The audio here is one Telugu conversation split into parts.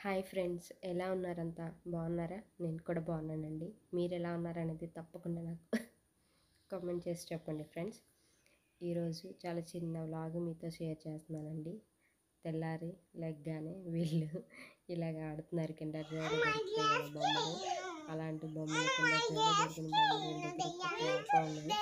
హాయ్ ఫ్రెండ్స్ ఎలా ఉన్నారంతా బాగున్నారా నేను కూడా బాగున్నానండి మీరు ఎలా ఉన్నారనేది తప్పకుండా నాకు కామెంట్ చేసి చెప్పండి ఫ్రెండ్స్ ఈరోజు చాలా చిన్న వ్లాగ్ మీతో షేర్ చేస్తున్నానండి తెల్లారి లెగ్గానే వీళ్ళు ఇలాగ ఆడుతున్నారు కింద జోడు దొరుకుతాయి కదా బొమ్మలు అలాంటి బొమ్మలు కింద జోడు దొరికిన బొమ్మలు వీళ్ళ దగ్గర కుప్ప ఉన్నాయి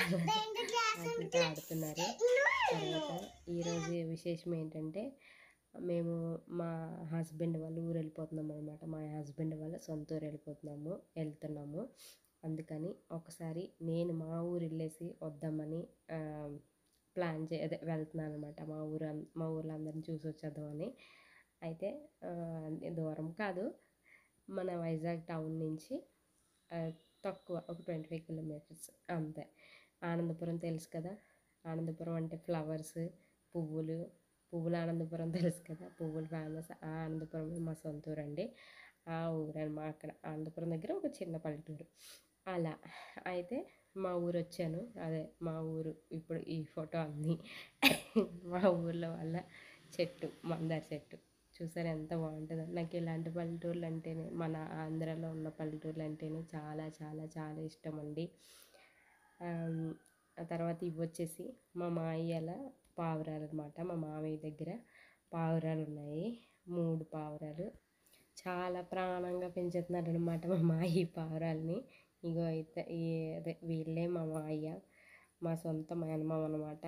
వాటితో ఆడుతున్నారు తర్వాత ఈరోజు విశేషం ఏంటంటే మేము మా హస్బెండ్ వాళ్ళు ఊరు వెళ్ళిపోతున్నాం అనమాట మా హస్బెండ్ వాళ్ళ సొంత ఊరు వెళ్ళిపోతున్నాము వెళ్తున్నాము అందుకని ఒకసారి నేను మా ఊరు వెళ్ళేసి వద్దామని ఆ, ప్లాన్ చే అదే వెళ్తున్నాను అనమాట మా ఊరు అం- మా ఊర్లో అందరిని చూసి వచ్చేద్దామని అయితే ఆ, దూరం కాదు మన వైజాగ్ టౌన్ నుంచి ఆ, తక్కువ ఒక ట్వంటీ ఫైవ్ కిలోమీటర్స్ అంతే ఆనందపురం తెలుసు కదా ఆనందపురం అంటే ఫ్లవర్స్ పువ్వులు పువ్వుల ఆనందపురం తెలుసు కదా పువ్వులు ఫేమస్ ఆ ఆనందపురం మా సొంత ఊరు అండి ఆ ఊరు మా అక్కడ ఆనందపురం దగ్గర ఒక చిన్న పల్లెటూరు అలా అయితే మా ఊరు వచ్చాను అదే మా ఊరు ఇప్పుడు ఈ ఫోటో అన్నీ మా ఊర్లో వాళ్ళ చెట్టు మందార చెట్టు చూసారు ఎంత బాగుంటుందో నాకు ఇలాంటి పల్లెటూర్లు అంటేనే మన ఆంధ్రాలో ఉన్న పల్లెటూర్లు అంటేనే చాలా చాలా చాలా ఇష్టం అండి ఆమ్, ఆ తర్వాత ఇవి వచ్చేసి మా మావయ్యల పావురాలు అనమాట మా మావయ్య దగ్గర పావురాలు ఉన్నాయి మూడు పావురాలు చాలా ప్రాణంగా పెంచుతున్నారు అనమాట మా మావయ్య ఈ పావురాలని ఇగో అయితే ఈ అదే వీళ్ళే మా మావయ్య మా సొంత మేనమామ అనమాట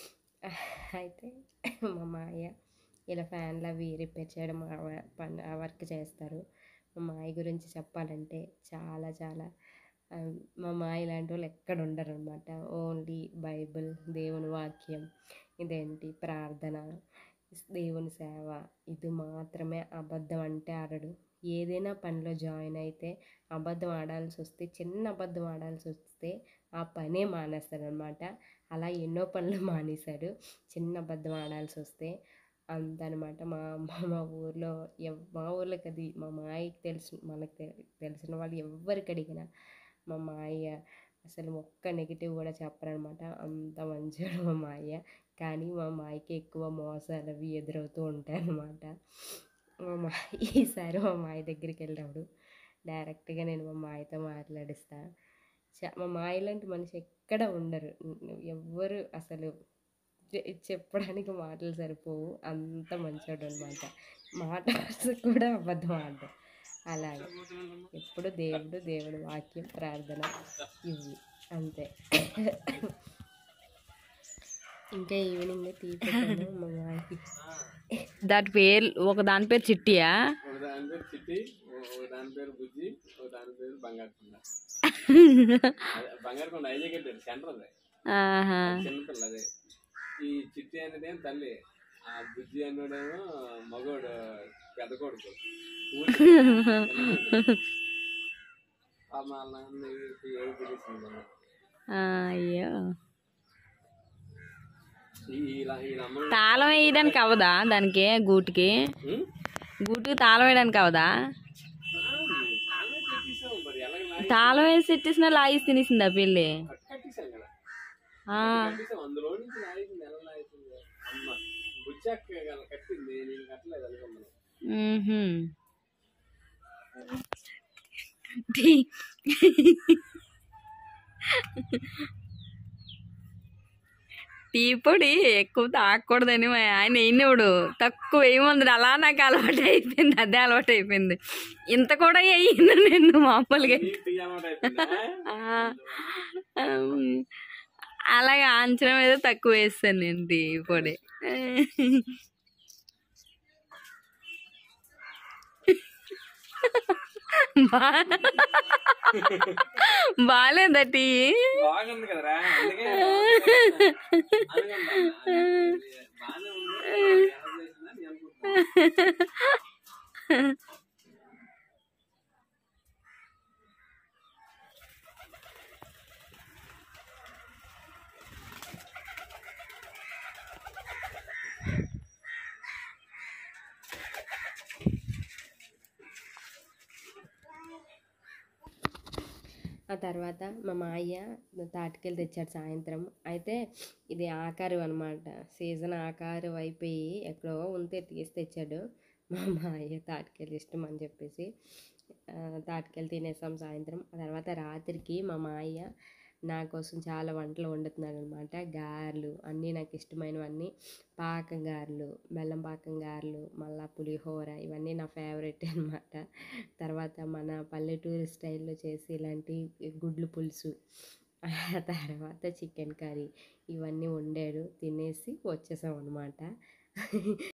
అయితే మా మావయ్య ఇలా ఫ్యాన్లు అవి రిపేర్ చేయడం ఆ వ- పని ఆ వర్క్ చేస్తారు మా మాయ గురించి చెప్పాలంటే చాలా చాలా ఆ, మా మాయ ఇలాంటి వాళ్ళు ఎక్కడ ఉండరు అనమాట ఓన్లీ బైబిల్ దేవుని వాక్యం ఇదేంటి ప్రార్థన దేవుని సేవ ఇది మాత్రమే అబద్ధం అంటే ఆడడు ఏదైనా పనిలో జాయిన్ అయితే అబద్ధం ఆడాల్సి వస్తే చిన్న అబద్ధం ఆడాల్సి వస్తే ఆ పనే మానేస్తాడనమాట అలా ఎన్నో పనులు మానేశాడు చిన్న అబద్ధం ఆడాల్సి వస్తే అంత అనమాట మా మా మా ఊర్లో ఎవ్ మా ఊర్లోకి అది మా మాయకి తెలుసు మనకు తె- తెలిసిన వాళ్ళు ఎవరికి అడిగినా మా మాయ అసలు ఒక్క నెగిటివ్ కూడా చెప్పరనమాట అంత మంచివాడు మా మాయ కానీ మా మాయకి ఎక్కువ మోసాలు అవి ఎదురవుతూ ఉంటాయి అన్నమాట మా మా ఈసారి మా మాయ దగ్గరికి వెళ్ళినప్పుడు డైరెక్ట్గా నేను మా మాయతో మాట్లాడిస్తా చ- మా మాయ లాంటి మనిషి ఎక్కడ ఉండరు ఎవ్వరు అసలు చె- చెప్పడానికి మాటలు సరిపోవు అంత మంచోడు అనమాట మాట వరుస కూడా అబద్ధం ఆడడం అలాగే ఎప్పుడు దేవుడు దేవుడు వాక్యం ప్రార్థన ఇవి అంతే ఇంకా ఈవినింగ్ టీ పెట్టాను మా మాయకి దాని పేరు ఒక దాని పేరు చిట్టియా ఒక దాని పేరు చిట్టి ఒక దాని పేరు బుజ్జి ఒక దాని పేరు బంగారు కొండ అదే బంగారు కొండ ఐజే కట్టారు సెంటర్ అదే ఆహా చిన్నపిల్ల అదే ఈ చిట్టి అనేదేం తల్లి ఆ బుజ్జి అనేడేమో మగోడు పెద్ద కొడుకు ఊరి ఆ మా నాన్న ఏడు తెలిసింది మొన్న. ఆ, అయ్యో ఈ ఈ- ఈ అమ్మ తాళం వేయడానికి అవదా దానికి గూటికి గూటికి తాళం వేయడానికి అవదా ఆమె పెట్టేసాం మరి ఎలాగ లాగి తాళం వేసి ఇట్టేసిన లాగేసి తినేసింది ఆ పిల్లి కట్టేసాం కదా ఆ, కట్టేసాం అందులో నుంచి లాగింది ఎలా లాగింది అమ్మ బుజ్జాక్క గల కట్టింది నేను కట్టలేదు అనుకున్నాను మ్మ్హ్మ్. టీ పొడి ఎక్కువ తాగకూడదని మా ఆయన వేయినప్పుడు తక్కువ వేయమంది అలా నాకు అలవాటు అయిపోయింది అదే అలవాటు అయిపోయింది ఇంత కూడా వేయను నేను మామూలుగా టీ టీ అలవాటు అయిపోయిందా? ఆ, ఉమ్, అలాగే ఆంచనం మీద తక్కువ వేస్తాను నేను టీ పొడి బా- బాలేదా టీ బాగుంది కదరా అందుకే అనుకున్నా. బాగానే ఉంది ఎలా చేసిందా అని అనుకుంటున్నా. ఆ తర్వాత మా మాయ్య తాటికెళ్ళి తెచ్చాడు సాయంత్రం అయితే ఇది ఆకారు అనమాట సీజన్ ఆకారు అయిపోయి ఎక్కడో ఉంటే తీసి తెచ్చాడు మా మాయ తాటికాయలు ఇష్టం అని చెప్పేసి ఆ, తాటికాయలు తినేసాం సాయంత్రం ఆ తర్వాత రాత్రికి మా మాయ నా కోసం చాలా వంటలు వండుతున్నాడు అనమాట గారెలు అన్నీ నాకు ఇష్టమైనవన్నీ పాకం గారెలు బెల్లం పాకం గారెలు మళ్ళా పులిహోర ఇవన్నీ నా ఫేవరెట్ అనమాట తర్వాత మన పల్లెటూరు స్టైల్లో చేసి ఇలాంటి గుడ్లు పులుసు ఆ తర్వాత చికెన్ కర్రీ ఇవన్నీ వండాడు తినేసి వచ్చేసాం అనమాట